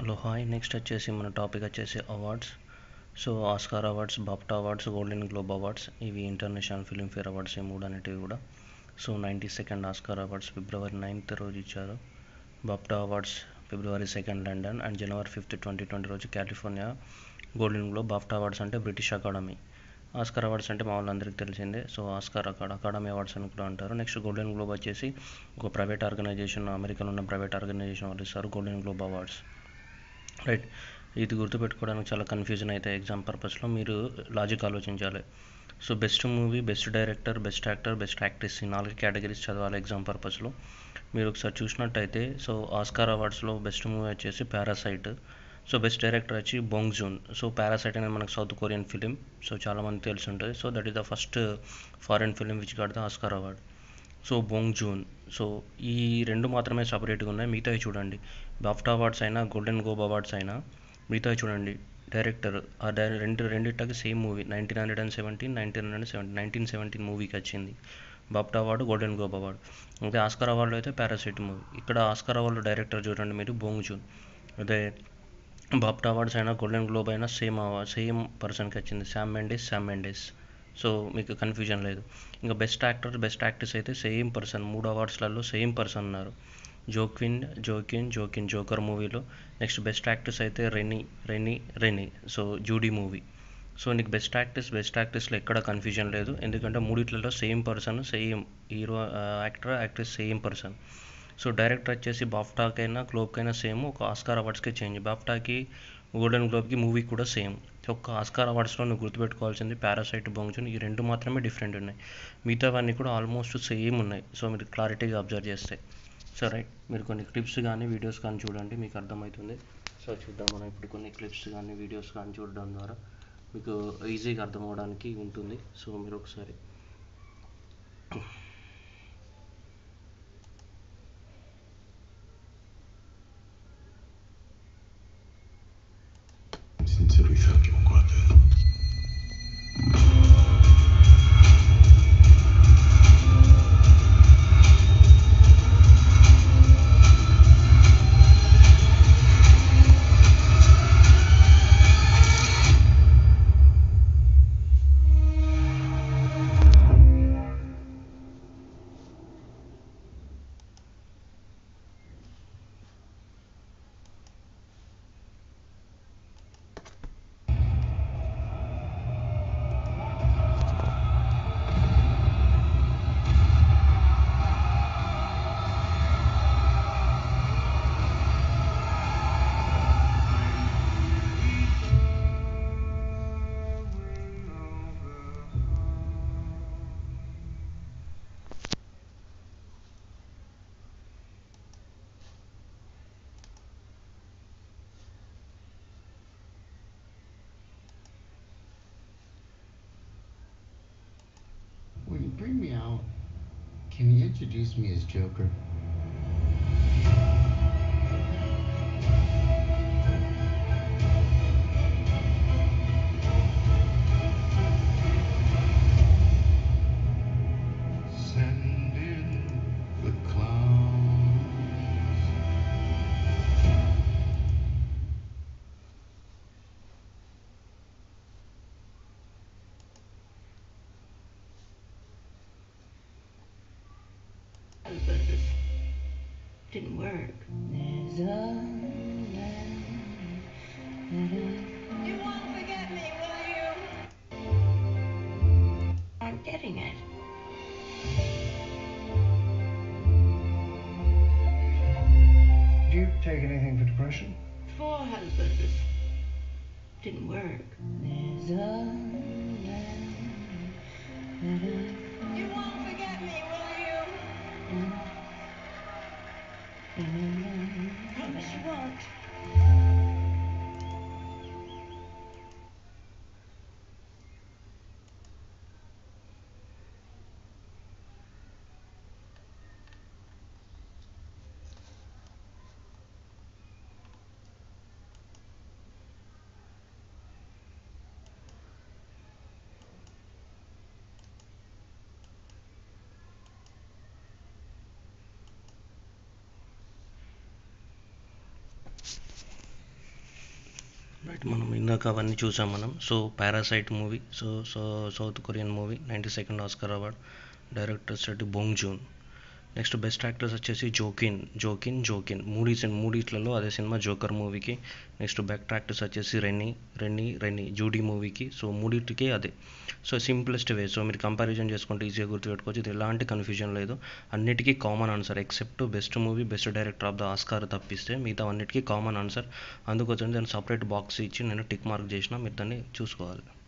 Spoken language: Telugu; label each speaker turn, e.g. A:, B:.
A: హలో హాయ్ నెక్స్ట్ వచ్చేసి మన టాపిక్ వచ్చేసి awards so Oscar awards BAFTA awards golden globe awards ఇవి ఇంటర్నేషనల్ ఫిల్మ్ఫేర్ అవార్డ్స్ ఈ మూడు అనేటివి కూడా so ninety second Oscar awards February ninth రోజు ఇచ్చారు BAFTA awards February second London and January fifth twenty twenty రోజు California golden globe BAFTA awards అంటే బ్రిటిష్ అకాడమీ ఆస్కార్ అవార్డ్స్ అంటే మా వాళ్ళందరికీ తెలిసిందే సో ఆస్కార్ అకాడ అకాడమీ అవార్డ్స్ అని కూడా అంటారు నెక్స్ట్ గోల్డెన్ గ్లోబ్ వచ్చేసి ఒక ప్రైవేట్ ఆర్గనైజేషన్ అమెరికాలో ఉన్న ప్రైవేట్ ఆర్గనైజేషన్ వాళ్ళు ఇస్తారు గోల్డెన్ గ్లోబ్ అవార్డ్స్ రైట్ ఇది గుర్తుపెట్టుకోవడానికి చాలా కన్ఫ్యూజన్ అయితే ఎగ్జామ్ పర్పస్లో మీరు లాజిక్ ఆలోచించాలి so best movie best director best actor best actress ఈ నాలుగు కేటగిరీస్ చదవాలి ఎగ్జామ్ పర్పస్లో మీరు ఒకసారి చూసినట్టయితే సో ఆస్కార్ అవార్డ్స్లో బెస్ట్ మూవీ వచ్చేసి పారాసైట్ సో బెస్ట్ డైరెక్టర్ వచ్చి బొంగ్ జూన్ సో పారాసైట్ అనేది మనకు సౌత్ కొరియన్ ఫిలిం సో చాలామంది తెలిసి ఉంటుంది so that is the first foreign film which got the Oscar award so Bong Joon so ఈ రెండు మాత్రమే సపరేట్గా ఉన్నాయి మిగతావి చూడండి బాఫ్టా అవార్డ్స్ అయినా గోల్డెన్ గ్లోబ్ అవార్డ్స్ అయినా మిగతావి చూడండి డైరెక్టర్ ఆ డై రెండు రెండింటికి same movie nineteen hundred and seventeen nineteen hundred seventy nineteen seventeen మూవీకి వచ్చింది BAFTA award golden globe award అదే ఆస్కార్ అవార్డులో అయితే పారాసైట్ మూవీ ఇక్కడ ఆస్కార్ అవార్డు డైరెక్టర్ చూడండి మీరు బొంగ్ జూన్ అదే బాప్టా అవార్డ్స్ అయినా గోల్డెన్ గ్లోబ్ అయినా సేమ్ సేమ్ పర్సన్కి వచ్చింది Sam Mendes Sam Mendes so మీకు కన్ఫ్యూజన్ లేదు ఇంకా బెస్ట్ యాక్టర్ బెస్ట్ యాక్ట్రెస్ అయితే సేమ్ పర్సన్ మూడు అవార్డ్స్లలో సేమ్ పర్సన్ ఉన్నారు జోక్విన్ జోకిన్ జోకిన్ జోకర్ మూవీలో నెక్స్ట్ బెస్ట్ యాక్ట్రెస్ అయితే Renee Renee Renee so Judy movie so నీకు బెస్ట్ యాక్ట్రెస్ బెస్ట్ యాక్ట్రెస్లో ఎక్కడ కన్ఫ్యూజన్ లేదు ఎందుకంటే మూడిట్లలో same person same hero actor actress same person so director వచ్చేసి బాఫ్టాకైనా గ్లోబ్కైనా సేమ్ ఒక ఆస్కార్ అవార్డ్స్కి చేంజ్ బాఫ్టాకి గోల్డెన్ గ్లోబ్కి మూవీ కూడా సేమ్ ఒక్క ఆస్కార్ అవార్డ్స్లో నువ్వు గుర్తుపెట్టుకోవాల్సింది పారాసైట్ బొంగ్జూన్ ఈ రెండు మాత్రమే డిఫరెంట్ ఉన్నాయి మిగతావన్నీ కూడా ఆల్మోస్ట్ సేమ్ ఉన్నాయి సో మీరు క్లారిటీగా అబ్జర్వ్ చేస్తే సో రైట్ మీరు కొన్ని క్లిప్స్ కానీ వీడియోస్ కానీ చూడండి మీకు అర్థమవుతుంది సో చూద్దాం మనం ఇప్పుడు కొన్ని క్లిప్స్ కానీ వీడియోస్ కానీ చూడడం ద్వారా మీకు ఈజీగా అర్థం అవడానికి ఉంటుంది సో మీరు ఒకసారి
B: C'est de lui faire qui ont quoi à faire.
C: When you bring me out, can you introduce me as Joker? Send in the clowns.
D: Didn't work.
E: There's a land that
D: You won't forget me, will you? I'm getting it.
F: Do you take anything for depression?
D: Four husbands. Didn't work.
E: there's a land that
D: You won't forget me, will you? Promise you won't.
A: Right మనం ఇందాక అవన్నీ చూసాం మనం so Parasite movie so so south Korean movie ninety second Oscar award directors వచ్చి Bong Joon next best actors వచ్చేసి జోకిన్ జోకిన్ జోకిన్ మూడీ సిన్ మూడీట్లలో అదే సినిమా జోకర్ మూవీకి నెక్స్ట్ బెస్ట్ యాక్టర్స్ వచ్చేసి రెన్నీ రెన్నీ రెన్నీ జూడీ మూవీకి సో మూడింటికి అదే సో సింప్లెస్ట్ వే సో మీరు కంపారిజన్ చేసుకుంటే ఈజీగా గుర్తుపెట్టుకోవచ్చు ఇది ఎలాంటి కన్ఫ్యూజన్ లేదు అన్నిటికీ common answer except best movie best director of the Oscar తప్పిస్తే మిగతా అన్నిటికీ కామన్ ఆన్సర్ అందుకోసం దాన్ని సపరేట్ బాక్స్ ఇచ్చి నేను టిక్ మార్క్ చేసిన మీరు దాన్ని చూసుకోవాలి